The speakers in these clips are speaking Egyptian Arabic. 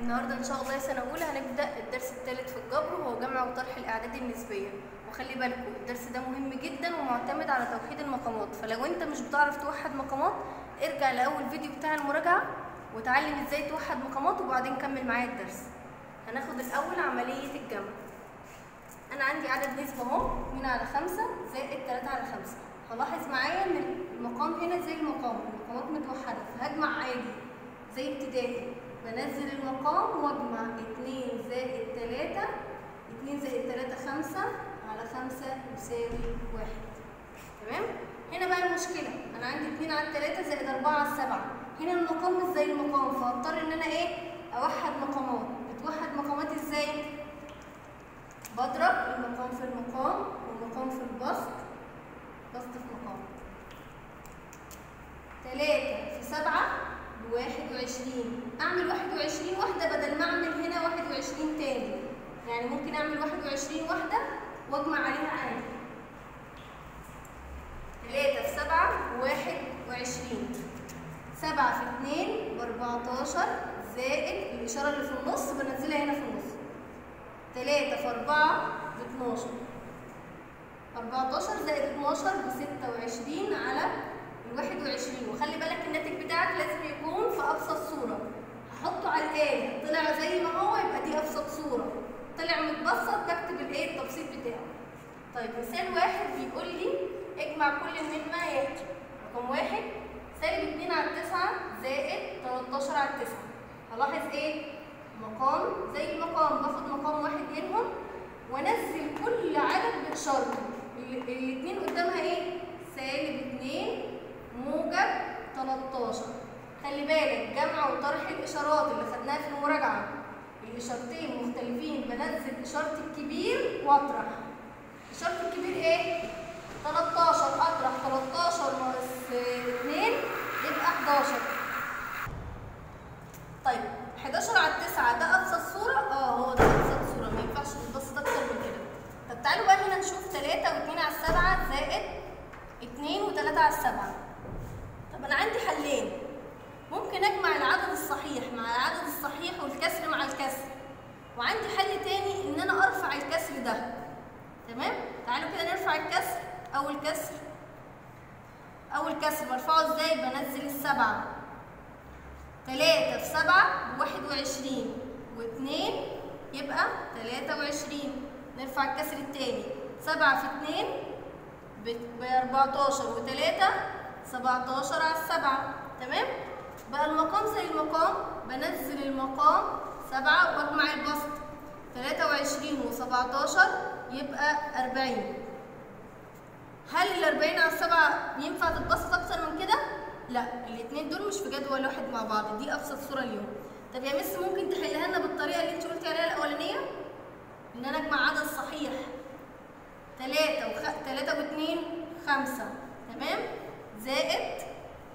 النهارده ان شاء الله يا سنه اولى هنبدا الدرس الثالث في الجبر وهو جمع وطرح الاعداد النسبيه وخلي بالكم الدرس ده مهم جدا ومعتمد على توحيد المقامات فلو انت مش بتعرف توحد مقامات ارجع لاول فيديو بتاع المراجعه وتعلم ازاي توحد مقامات وبعدين كمل معايا الدرس هناخد الاول عمليه الجمع انا عندي عدد نسبه اهو 2 على 5 زائد 3 على 5 هلاحظ معايا ان المقام هنا زي المقام المقامات متوحده فهجمع عادي زي ابتدائي بنزل المقام واجمع 2 زائد 3 2 زائد 3 5 على 5 يساوي 1 تمام هنا بقى المشكله انا عندي 2 على 3 زائد 4 على 7 هنا المقام مش زي المقام فهضطر ان انا ايه اوحد مقامات بتوحد مقامات ازاي بضرب المقام في المقام والمقام في البسط بسط في مقام 3 في 7 ب 21 اعمل 21 واحده بدل ما اعمل هنا 21 تاني يعني ممكن اعمل 21 واحده واجمع عليها عادي 3 في 7 ب 21 7 في 2 ب 14 زائد الاشاره اللي في النص بنزلها هنا في النص 3 في 4 ب 12 14 زائد 12 ب 26 على ال 21 وخلي بالك الناتج بتاعك لازم يكون في ابسط صوره هحطه على الايه طلع زي ما هو يبقى دي ابسط صوره طلع متبسط بكتب الايه التبسيط بتاعه طيب مثال واحد بيقول لي اجمع كل مما ياتي رقم واحد سالب 2 على 9 زائد 13 على 9 هلاحظ ايه مقام زي المقام باخد مقام واحد منهم وانزل كل عدد باشارته الاثنين قدامها ايه سالب 2 موجب 13 خلي بالك جمع وطرح الاشارات اللي خدناها في المراجعه الاشارتين مختلفين بنزل اشاره الكبير واطرح اشاره الكبير ايه 13 اطرح 13 ناقص 2 يبقى 11 طيب 11 على 9 ده ابسط صوره اه هو ده ابسط صوره ما ينفعش تتبسط اكتر من كده طب تعالوا بقى هنا نشوف 3 و2 على 7 زائد 2 و3 على 7 طب انا عندي حلين ممكن اجمع العدد الصحيح مع العدد الصحيح والكسر مع الكسر وعندي حل تاني ان انا ارفع الكسر ده تمام تعالوا كده نرفع الكسر اول كسر اول كسر برفعه ازاي بنزل السبعه 3 في 7 ب 21 و2 يبقى 23 نرفع الكسر التاني 7 في 2 ب 14 و3 17 على 7 تمام بقى المقام زي المقام بنزل المقام 7 واجمع البسط 23 و17 يبقى 40 هل ال 40 على 7 ينفع تتبسط اكتر من كده؟ لا الاثنين دول مش في جدول واحد مع بعض دي ابسط صوره اليوم طب يا مس ممكن تحلها لنا بالطريقه اللي انت قلتي عليها الاولانيه ان انا اجمع عدد صحيح 3 وخ... 3 و2 5 تمام زائد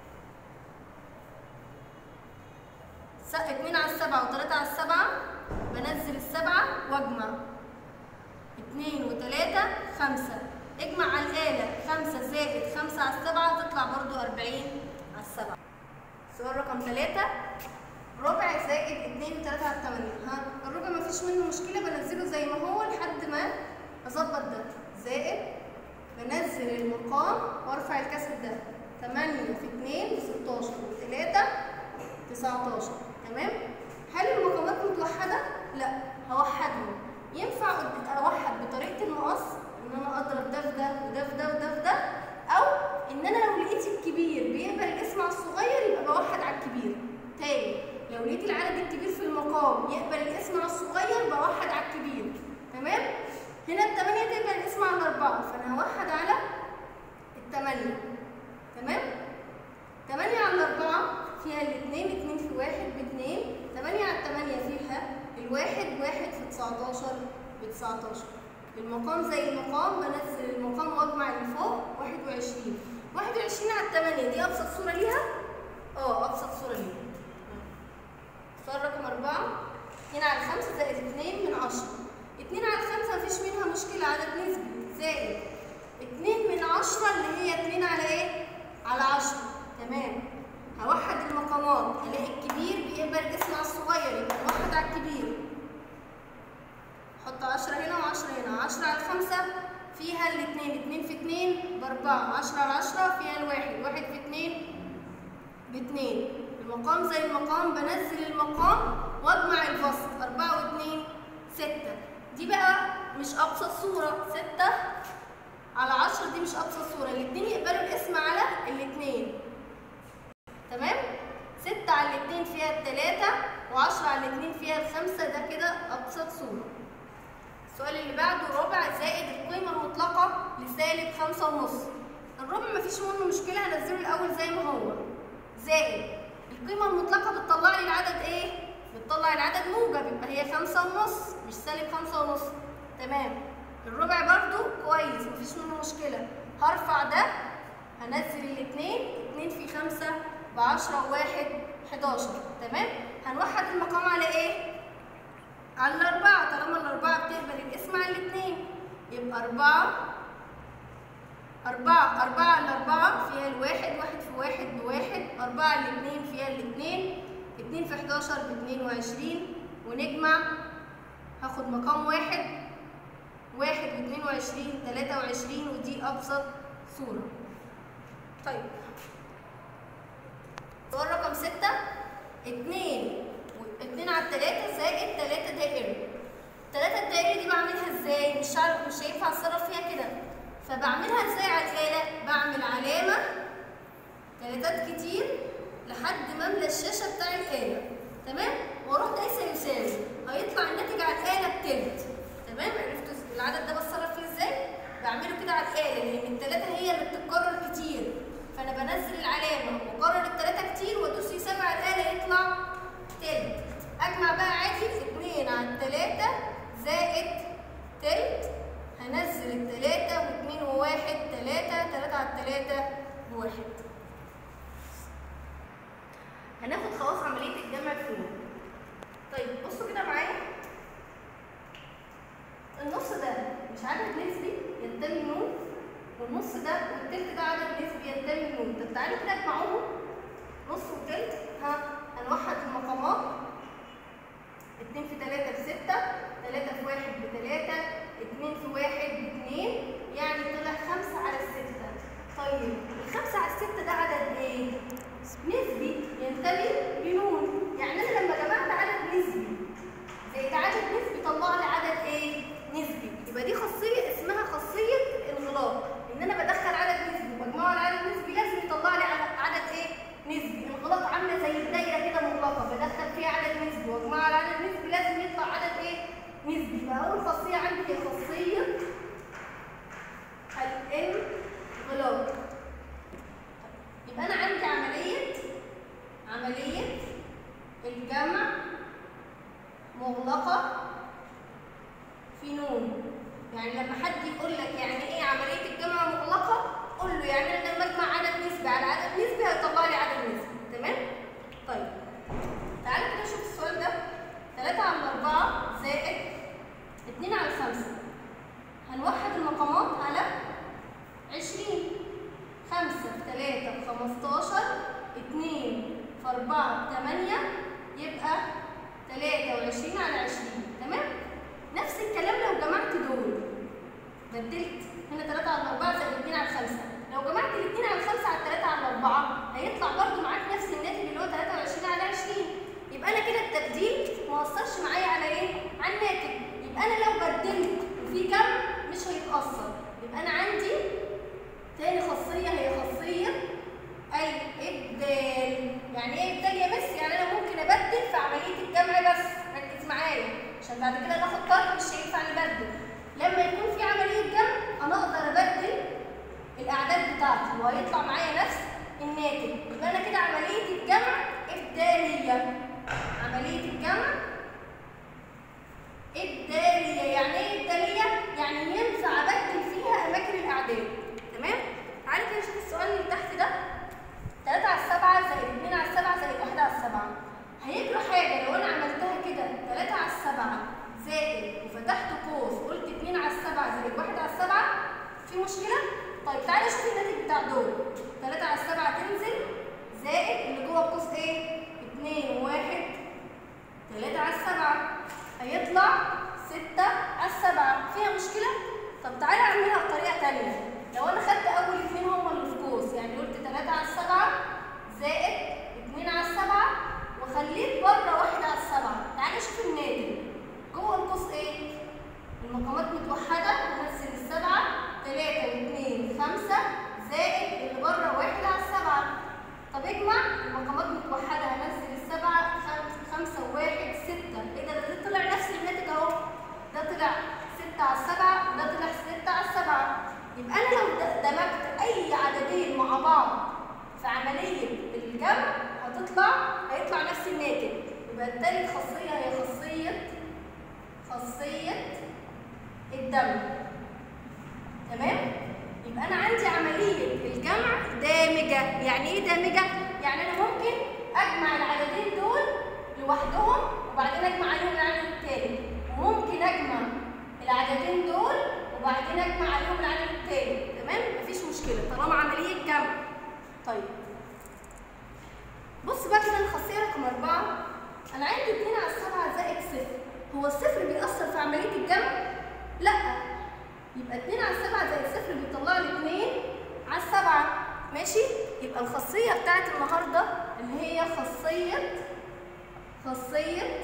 س... 2 على 7 و3 على 7 بنزل السبعة واجمع 2 و3 5 اجمع على الآلة 5 زائد 5 على 7 تطلع برضو 40 على 7 سؤال رقم 3 ربع زائد 2 و3 على 8 ها الربع مفيش منه مشكلة بنزله زي ما هو لحد ما اظبط ده زائد بنزل المقام وارفع الكسر ده 8 في 2 ب 16 و3 19 تمام هل المقامات متوحدة؟ لا هوحدهم ينفع اوحد بطريقة المقص ان انا اضرب ده في ده وده في ده وده في ده او ان انا لو لقيت الكبير بيقبل الاسم على الصغير يبقى بوحد على الكبير تاني لو لقيت العدد الكبير في المقام يقبل الاسم على الصغير بوحد على الكبير تمام هنا الثمانية تقبل الاسم على الأربعة فأنا هوحد على الثمانية تمام ثمانية على الأربعة فيها الاثنين اثنين في واحد باثنين ثمانية على الثمانية فيها الواحد واحد في 19 ب 19 المقام زي المقام بنزل المقام واجمع اللي فوق 21 21 على 8 دي ابسط صوره ليها اه ابسط صوره ليها سؤال رقم 4 2 على 5 زائد 2 من 10 2 على 5 مفيش منها مشكله عدد نسبي زائد 2 من 10 اللي هي 2 على ايه على 10 تمام هوحد المقامات الاقي الكبير بيقبل الاسم على الصغير يبقى نوحد على أربعة عشرة على عشرة فيها الواحد واحد في اتنين باتنين المقام زي المقام بنزل المقام واجمع البسط أربعة واتنين ستة دي بقى مش أبسط صورة ستة على عشرة دي مش أبسط صورة الاتنين يقبلوا الاسم على الاتنين تمام ستة على الاتنين فيها التلاتة وعشرة على الاتنين فيها الخمسة ده كده أبسط صورة السؤال اللي بعده ربع زائد القيمة المطلقة لسالب خمسة ونص الربع مفيش منه مشكلة هنزله الأول زي ما هو زائد القيمة المطلقة بتطلع لي العدد إيه؟ بتطلع العدد موجب يبقى هي خمسة ونص مش سالب خمسة ونص تمام الربع برضو كويس مفيش منه مشكلة هرفع ده هنزل الاتنين اتنين في خمسة بعشرة وواحد حداشر تمام هنوحد المقام على ايه؟ على الأربعة طالما الأربعة بتقبل الاسم على الاتنين يبقى أربعة أربعة أربعة على أربعة فيها الواحد واحد في واحد بواحد أربعة على الاتنين فيها الاتنين اتنين في حداشر باتنين وعشرين ونجمع هاخد مقام واحد واحد واتنين وعشرين تلاتة وعشرين ودي أبسط صورة طيب سؤال رقم ستة اتنين اتنين على التلاتة زائد تلاتة دائري التلاتة الدائري دي بعملها ازاي؟ مش عارف مش هينفع اتصرف فيها كده فبعملها ازاي على الآلة؟ بعمل علامة تلاتات كتير لحد ما املى الشاشة بتاع الآلة تمام؟ واروح دايسة يساوي هيطلع الناتج على الآلة بتلت تمام؟ عرفتوا العدد ده بتصرف فيه ازاي؟ بعمله كده على الآلة لأن التلاتة هي اللي بتتكرر كتير فأنا بنزل العلامة وأكرر التلاتة كتير وأدوس يساوي على الآلة يطلع تلت أجمع بقى عادي اتنين على التلاتة زائد تلت هنزل التلاتة واتنين وواحد تلاتة تلاتة على التلاتة بواحد هناخد خلاص عملية الجمع فين طيب بصوا كده معايا النص ده مش عدد نسبي ينتمي لنون والنص ده والتلت ده عدد نسبي ينتمي لنون طب تعالوا كده اجمعوهم نص وتلت ها هنوحد المقامات اتنين في تلاتة بستة تلاتة في واحد بتلاتة اتنين في واحد باتنين يعني طلع خمسة على الستة طيب الخمسة على الستة ده عدد ايه؟ نسبي ينتمي لنون يعني انا لما جمعت عدد نسبي زائد عدد نسبي طلع لي عدد ايه؟ نسبي يبقى دي خاصية اسمها خاصية انغلاق ان انا بدخل عدد نسبي وبجمعه على عدد نسبي لازم يطلع لي عدد ايه؟ نسبي انغلاق عامله زي الدايره كده مغلقه بدخل فيها عدد نسبي واجمعه على عدد نسبي لازم يطلع عدد ايه؟ نسبي فاول خاصيه عندي هي خاصيه الانغلاق يبقى انا عندي عمليه عمليه الجمع مغلقه في نون يعني لما حد يقول لك يعني ايه عمليه الجمع مغلقه قول له يعني انا لما اجمع عدد نسبي على عدد نسبي هيطلع لي عدد نسبي تمام طيب تعالى كده نشوف السؤال ده 3 على 4 زائد 2 على 5 هنوحد المقامات على 20 5 في 3 ب 15 2 في 4 ب 8 يبقى 23 على 20 تمام نفس الكلام لو جمعت دول بدلت هنا 3 على 4 زائد 2 على 5 لو جمعت ال 2 على 5 على 3 على 4 هيطلع برضو معاك نفس الناتج اللي هو 23 على 20 يبقى انا كده التبديل ما اثرش معايا على ايه؟ على الناتج يبقى انا لو بدلت وفي كم مش هيتاثر يبقى انا عندي تاني خاصيه هي خاصيه اي ابدال يعني ايه ابدال يا مس يعني انا ممكن ابدل في عمليه الجمع بس ركز معايا عشان بعد كده ناخد طرح مش هينفع نبدل لما يكون في عمليه جمع انا اقدر ابدل الاعداد بتاعتي وهيطلع معايا نفس الناتج يبقى انا كده عمليه الجمع ابداليه عمليه الجمع ابداليه يعني ايه ابداليه يعني ينفع ابدل فيها اماكن الاعداد تمام تعالي كده نشوف السؤال اللي تحت ده 3 على 7 زائد 2 على 7 زائد 1 على 7 هيجرى حاجه لو انا عملتها كده 3 على 7 زائد وفتحت قوس قلت 2 على 7 زائد 1 على 7 في مشكله طيب تعالى شوف الناتج بتاع دول 3 على 7 تنزل زائد اللي جوه القوس ايه 2 و1 3 على 7 هيطلع 6 على 7 فيها مشكله طب تعالى اعملها بطريقه ثانيه لو انا خدت اول اتنين هما اللي في قوس يعني قلت 3 على السبعة زائد 2 على السبعة وخليت بره واحدة على السبعة تعالى شوف الناتج جوه القوس ايه؟ المقامات متوحدة ننزل السبعة 3 و2 5 زائد اللي بره واحد على السبعة طب اجمع المقامات متوحدة هنزل السبعة خمس- خمسة وواحد ستة ايه ده ده طلع نفس الناتج اهو ده طلع ستة على السبعة وده طلع ستة على السبعة يبقى أنا لو د- دمجت أي عددين مع بعض في عملية الجمع هتطلع هيطلع نفس الناتج يبقى التالت خاصية هي خاصية خاصية الدمج تمام؟ يبقى أنا عندي عملية الجمع دامجة يعني إيه دامجة؟ يعني أنا ممكن أجمع العددين دول لوحدهم وبعدين أجمع عليهم العدد التالت وممكن أجمع العددين دول وبعدين أجمع عليهم العدد التالت تمام؟ مفيش مشكلة طالما عملية جمع طيب بص بقى كده الخاصية رقم أربعة أنا عندي 2 على السبعة زائد صفر هو الصفر بيأثر في عملية الجمع؟ لأ يبقى 2 على 7 زائد صفر بيطلع لي 2 على 7 ماشي يبقى الخاصيه بتاعت النهارده اللي هي خاصيه خاصيه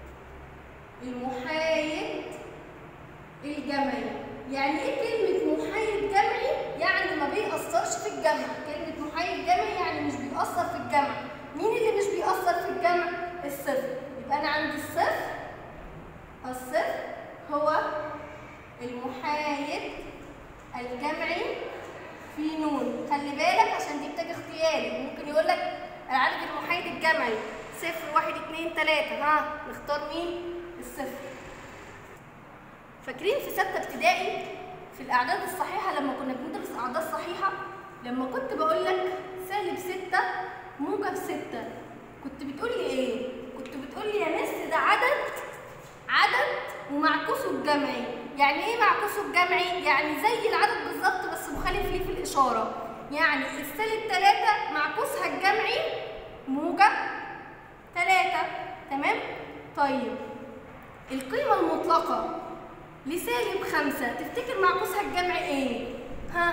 المحايد الجمعي يعني ايه كلمه محايد جمعي يعني ما بيأثرش في الجمع كلمه محايد جمعي يعني مش بيأثر في الجمع مين اللي مش بيأثر في الجمع الصفر يبقى انا عندي الصفر الصفر هو المحايد الجمعي في نون خلي بالك عشان دي بتاجي اختياري ممكن يقول لك العدد المحايد الجمعي صفر واحد اتنين تلاتة ها نختار مين؟ الصفر فاكرين في ستة ابتدائي في الأعداد الصحيحة لما كنا بندرس أعداد صحيحة لما كنت بقول لك سالب ستة موجب ستة كنت بتقول لي إيه؟ كنت بتقول لي يا مس ده عدد عدد ومعكوسه الجمعي يعني ايه معكوسه الجمعي يعني زي العدد بالظبط بس مخالف ليه في الاشاره يعني السالب 3 معكوسها الجمعي موجب 3 تمام طيب القيمه المطلقه لسالب 5 تفتكر معكوسها الجمعي ايه ها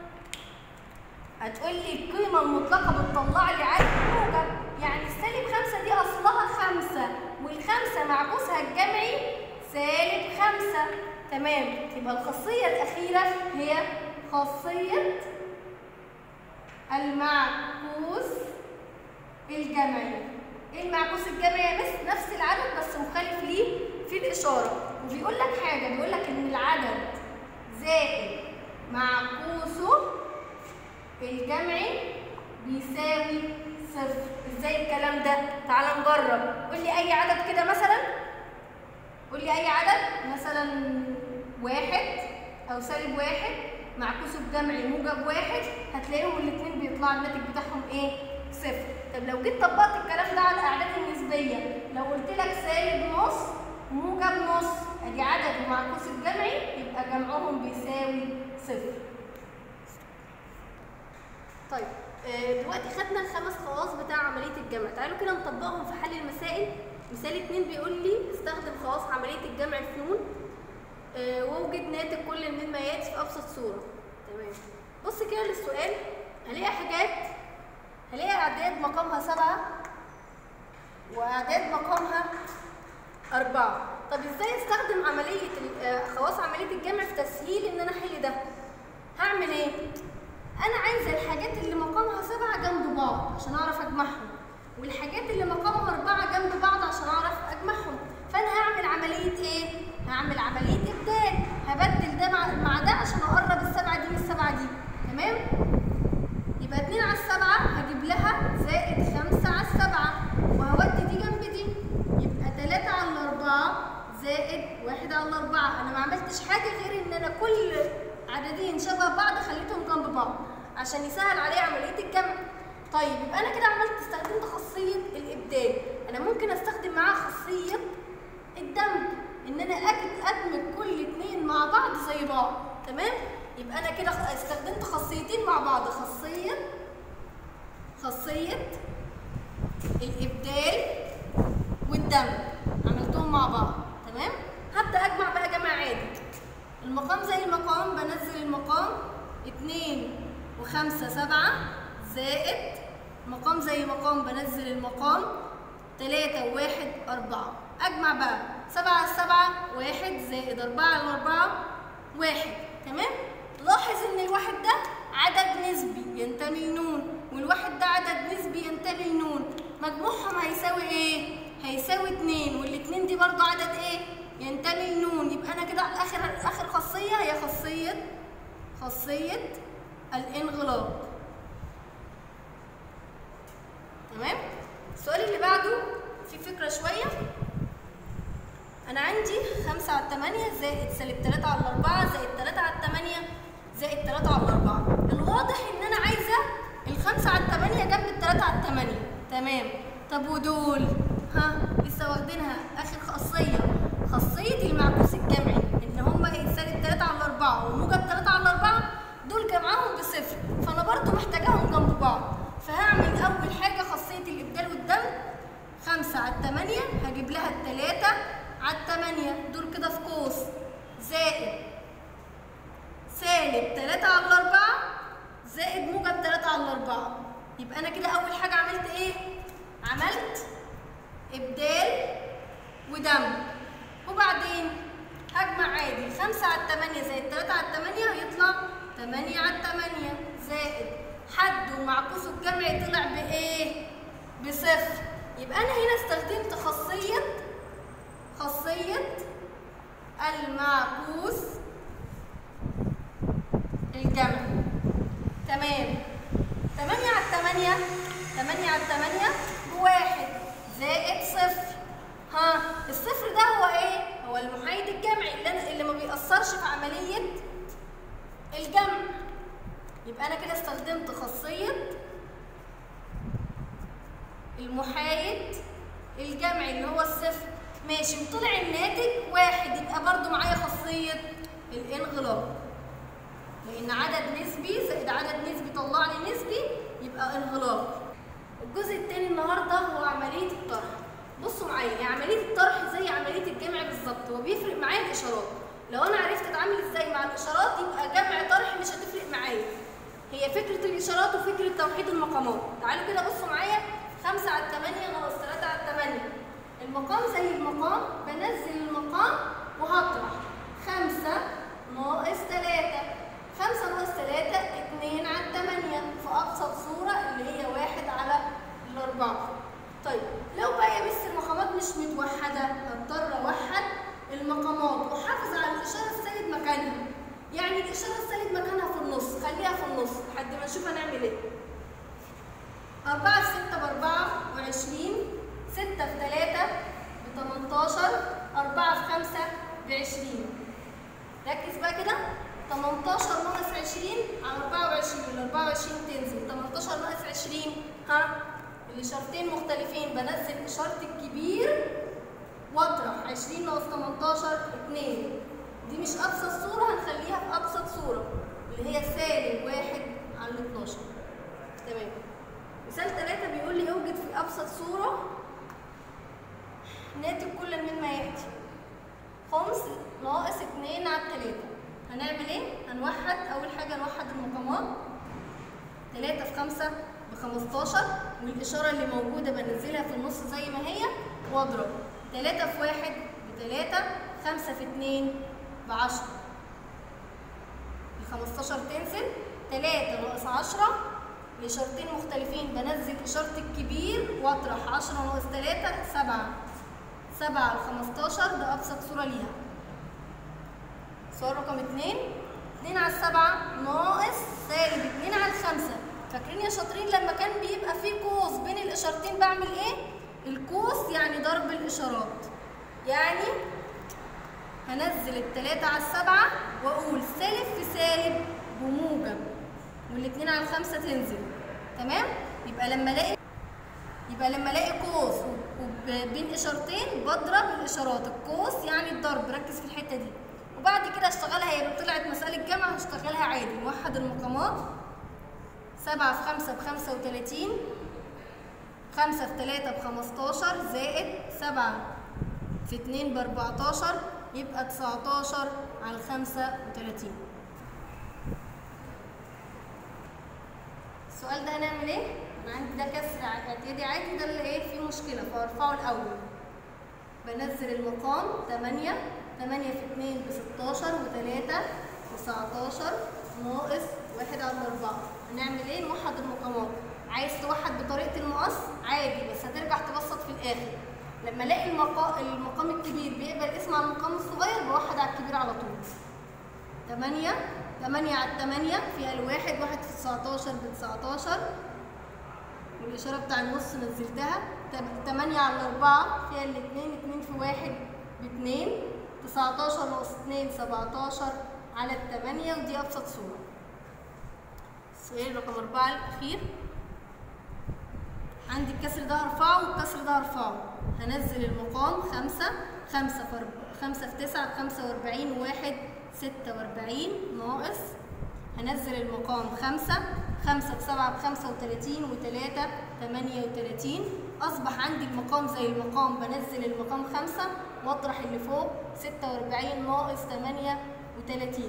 هتقول لي القيمة المطلقة بتطلع لي عدد موجب يعني السالب خمسة دي أصلها خمسة والخمسة معكوسها الجمعي سالب خمسة تمام يبقى الخاصية الأخيرة هي خاصية المعكوس الجمعي ايه المعكوس الجمعي يا مس نفس العدد بس مخالف ليه في الإشارة وبيقول لك حاجة بيقول لك إن العدد زائد معكوسه الجمعي بيساوي صفر ازاي الكلام ده تعال نجرب قول لي اي عدد كده مثلا قول لي اي عدد مثلا واحد او سالب واحد معكوسه بجمعي موجب واحد هتلاقيهم الاثنين بيطلع الناتج بتاعهم ايه صفر طب لو جيت طبقت الكلام ده على الاعداد النسبيه لو قلت لك سالب نص موجب نص ادي عدد ومعكوس الجمعي يبقى جمعهم بيساوي صفر طيب آه، دلوقتي خدنا الخمس خواص بتاع عملية الجمع تعالوا كده نطبقهم في حل المسائل مثال اتنين بيقول لي استخدم خواص عملية الجمع في نون آه، واوجد ناتج كل من ما ياتي في أبسط صورة تمام بص كده للسؤال هلاقي حاجات هلاقي أعداد مقامها سبعة وأعداد مقامها أربعة طب ازاي استخدم عملية ال- آه، خواص عملية الجمع في تسهيل إن أنا أحل ده هعمل إيه؟ انا عايزه الحاجات اللي مقامها سبعه جنب بعض عشان اعرف اجمعهم والحاجات اللي مقامها اربعه جنب بعض عشان اعرف اجمعهم فانا هعمل عمليه ايه هعمل عمليه ابدال هبدل ده مع, مع ده عشان اقرب السبعه دي من السبعه دي تمام يبقى 2 على السبعة هجيب لها زائد 5 على السبعة وهودي دي جنب دي يبقى 3 على الأربعة زائد 1 على الأربعة أنا ما عملتش حاجة غير إن أنا كل عددين شبه بعض خليتهم جنب بعض عشان يسهل عليا عملية الجمع طيب يبقى أنا كده عملت استخدمت خاصية الإبدال أنا ممكن أستخدم معاها خاصية الدمج ان انا أجد ادمج كل اتنين مع بعض زي بعض تمام يبقى انا كده استخدمت خاصيتين مع بعض خاصيه خاصيه الابدال والدمج عملتهم مع بعض تمام هبدا اجمع بقى جمع عادي المقام زي المقام بنزل المقام اتنين وخمسة سبعة زائد مقام زي مقام بنزل المقام تلاتة وواحد أربعة أجمع بقى سبعة على سبعة واحد زائد أربعة على أربعة واحد تمام؟ لاحظ إن الواحد ده عدد نسبي ينتمي لنون والواحد ده عدد نسبي ينتمي لنون مجموعهم هيساوي إيه؟ هيساوي اتنين والاتنين دي برضو عدد إيه؟ ينتمي لنون يبقى أنا كده آخر آخر خاصية هي خاصية خاصية الانغلاق تمام السؤال اللي بعده في فكرة شوية أنا عندي خمسة على التمانية زائد سالب تلاتة على الأربعة زائد تلاتة على التمانية زائد تلاتة على الأربعة الواضح إن أنا عايزة الخمسة على التمانية جنب التلاتة على التمانية تمام طب ودول ها لسه واخدينها آخر خاصية خاصية المعكوس الجمعي إن هما إيه سالب تلاتة على الأربعة وموجب تلاتة على الأربعة دول جمعهم بصفر فأنا برضو محتاجاهم جنب بعض فهعمل أول حاجة خاصية الإبدال والدمج خمسة على التمانية هجيب لها التلاتة على التمانية دول كده في قوس زائد سالب تلاتة على الأربعة زائد موجب تلاتة على الأربعة يبقى أنا كده أول حاجة عملت إيه؟ عملت إبدال ودمج وبعدين هجمع عادي خمسة على التمانية زائد تلاتة على التمانية هيطلع تمانية على التمانية زائد حد ومعكوسه الجمعي طلع بإيه؟ بصفر يبقى أنا هنا استخدمت خاصية خاصية المعكوس الجمعي تمام تمانية على التمانية تمانية على التمانية بواحد زائد صفر ها الصفر ده هو ايه؟ هو المحايد الجمعي اللي, أنا اللي ما بيأثرش في عملية الجمع يبقى أنا كده استخدمت خاصية المحايد الجمعي اللي هو الصفر ماشي وطلع الناتج واحد يبقى برضو معايا خاصية الانغلاق لأن عدد نسبي زائد عدد نسبي طلع لي نسبي يبقى انغلاق الجزء الثاني النهارده هو عملية الطرح بصوا معايا يعني عملية الطرح زي عملية الجمع بالظبط هو بيفرق معايا الإشارات لو أنا عرفت أتعامل إزاي مع الإشارات يبقى جمع طرح مش هتفرق معايا هي فكرة الإشارات وفكرة توحيد المقامات تعالوا كده بصوا معايا خمسة على التمانية ناقص تلاتة على التمانية المقام زي المقام بنزل المقام وهطرح خمسة ناقص تلاتة خمسة ناقص تلاتة اتنين على التمانية في أبسط صورة اللي هي واحد على الأربعة طيب لو بقى يا مس المقامات مش متوحدة هضطر أوحد المقامات وأحافظ على الإشارة السالب مكانها يعني الإشارة السالب مكانها في النص خليها في النص لحد ما نشوف هنعمل إيه أربعة في ستة بأربعة وعشرين ستة في تلاتة بتمنتاشر أربعة في خمسة بعشرين ركز بقى كده تمنتاشر ناقص عشرين على أربعة وعشرين الأربعة وعشرين تنزل تمنتاشر ناقص عشرين ها الإشارتين مختلفين بنزل إشارة الكبير وأطرح عشرين ناقص تمنتاشر اتنين دي مش أبسط صورة هنخليها في أبسط صورة اللي هي سالب واحد على الاتناشر تمام مثال ثلاثة بيقول لي اوجد في أبسط صورة ناتج كل مما يأتي خمس ناقص اتنين على التلاتة هنعمل ايه؟ هنوحد أول حاجة نوحد المقامات تلاتة في خمسة بخمستاشر والإشارة اللي موجودة بنزلها في النص زي ما هي وأضرب تلاتة في واحد بتلاتة خمسة في اتنين بعشرة الخمستاشر تنزل تلاتة ناقص عشرة لإشارتين مختلفين بنزل إشارة الكبير وأطرح عشرة ناقص تلاتة سبعة سبعة على خمستاشر ده أبسط صورة ليها سؤال رقم اتنين اتنين على السبعة ناقص سالب اتنين على الخمسة فاكرين يا شاطرين لما كان بيبقى في قوس بين الإشارتين بعمل إيه؟ القوس يعني ضرب الإشارات يعني هنزل التلاتة على السبعة وأقول سالب في سالب بموجب والاتنين على الخمسة تنزل تمام؟ يبقى لما الاقي يبقى لما الاقي قوس بين اشارتين بضرب الاشارات القوس يعني الضرب ركز في الحته دي وبعد كده اشتغلها هي طلعت مساله جمع هشتغلها عادي نوحد المقامات سبعة في خمسة بخمسة وتلاتين خمسة في تلاتة بخمستاشر زائد سبعة في اتنين بأربعتاشر يبقى تسعتاشر على الخمسة وتلاتين السؤال ده هنعمل ايه؟ انا عندي ده كسر اعتيادي عادي ده اللي ايه فيه مشكله فارفعه الاول بنزل المقام 8 8 في 2 ب 16 و3 19 ناقص 1 على 4 هنعمل ايه؟ نوحد المقامات عايز توحد بطريقه المقص عادي بس هترجع تبسط في الاخر لما الاقي المقا... المقام الكبير بيقبل اسم على المقام الصغير بوحد على الكبير على طول 8 8 على 8 فيها الواحد واحد في 19 ب 19 والإشارة بتاع النص نزلتها 8 على 4 فيها الاثنين 2 في 1 ب 2 19 ناقص 2 17 على الثمانية ودي أبسط صورة السؤال رقم 4 الأخير عندي الكسر ده هرفعه والكسر ده هرفعه هنزل المقام 5 5 في 5 في 9 ب 45 واحد 46 ناقص هنزل المقام 5 5 في 7 ب 35 و3 38 أصبح عندي المقام زي المقام بنزل المقام 5 وأطرح اللي فوق 46 ناقص 38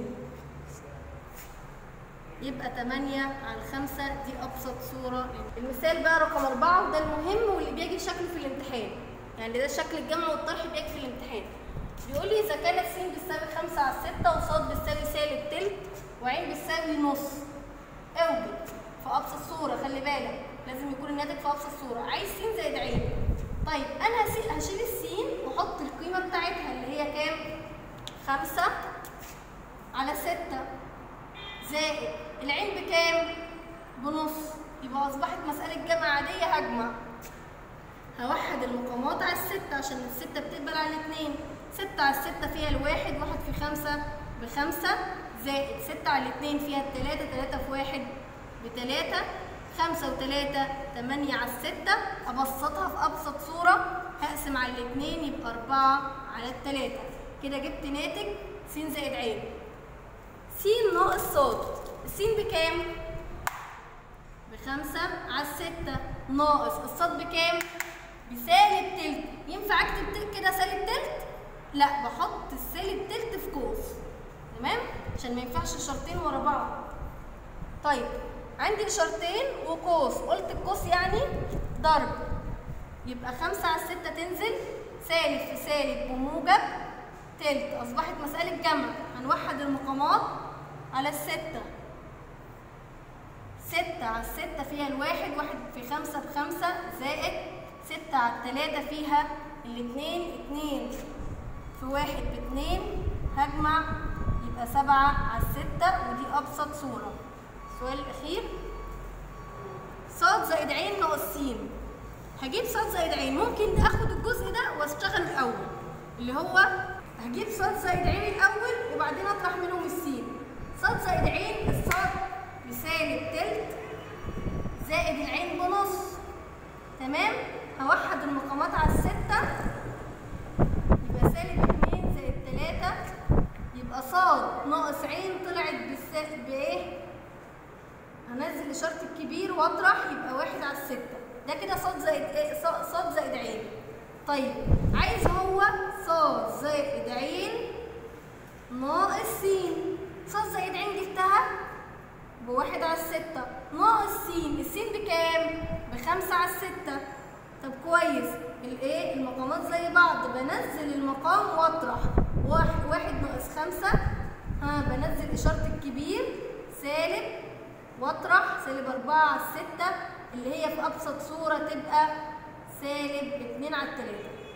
يبقى 8 على 5 دي أبسط صورة المثال بقى رقم 4 وده المهم واللي بيجي شكله في الامتحان يعني ده شكل الجمع والطرح بيجي في الامتحان بيقول لي إذا كانت س بتساوي 5 على 6 وص بتساوي سالب تلت وعين بتساوي نص اوجد في ابسط صوره خلي بالك لازم يكون الناتج في ابسط صوره عايز س زائد عين طيب انا هسي- هشيل السين واحط القيمه بتاعتها اللي هي كام 5 على 6 زائد العين بكام بنص يبقى اصبحت مساله جمع عاديه هجمع هوحد المقامات على الستة عشان الستة بتقبل على الاتنين ستة على الستة فيها الواحد واحد في خمسة بخمسة زائد ستة على الاتنين فيها التلاتة تلاتة في واحد بتلاتة خمسة وتلاتة تمانية على الستة أبسطها في أبسط صورة هقسم على الاتنين يبقى أربعة على التلاتة كده جبت ناتج س زائد عين س ناقص صاد السين بكام؟ بخمسة على الستة ناقص الصاد بكام؟ بسالب تلت ينفع اكتب تل- كده سالب تلت؟ لا بحط السالب تلت في قوس تمام؟ عشان ما ينفعش اشارتين ورا بعض طيب عندي اشارتين وقوس قلت القوس يعني ضرب يبقى خمسة على الستة تنزل سالب في سالب بموجب تلت أصبحت مسألة جمع هنوحد المقامات على الستة ستة على الستة فيها الواحد واحد في خمسة بخمسة زائد ستة على التلاتة فيها الاتنين اتنين في واحد باتنين هجمع يبقى سبعة على الستة ودي أبسط صورة السؤال الأخير صاد زائد عين ناقص س هجيب صاد زائد عين ممكن اخد الجزء ده واشتغل الاول اللي هو هجيب صاد زائد عين الاول وبعدين اطرح منهم السين صاد زائد عين الصاد بسالب تلت زائد العين بنص تمام هوحد المقامات على الستة يبقى سالب اتنين زائد تلاتة يبقى صاد ناقص عين طلعت بالس... بايه هنزل اشاره الكبير واطرح يبقى واحد على الستة ده كده صاد زائد ايه صاد- صاد زائد عين طيب عايز هو صاد زائد عين ناقص س صاد زائد عين جبتها بواحد على الستة ناقص س السين بكام؟ بخمسة على الستة طب كويس الايه المقامات زي بعض بنزل المقام واطرح واحد, واحد ناقص خمسة ها بنزل إشارة الكبير سالب واطرح سالب أربعة على الستة اللي هي في أبسط صورة تبقى سالب اتنين على التلاتة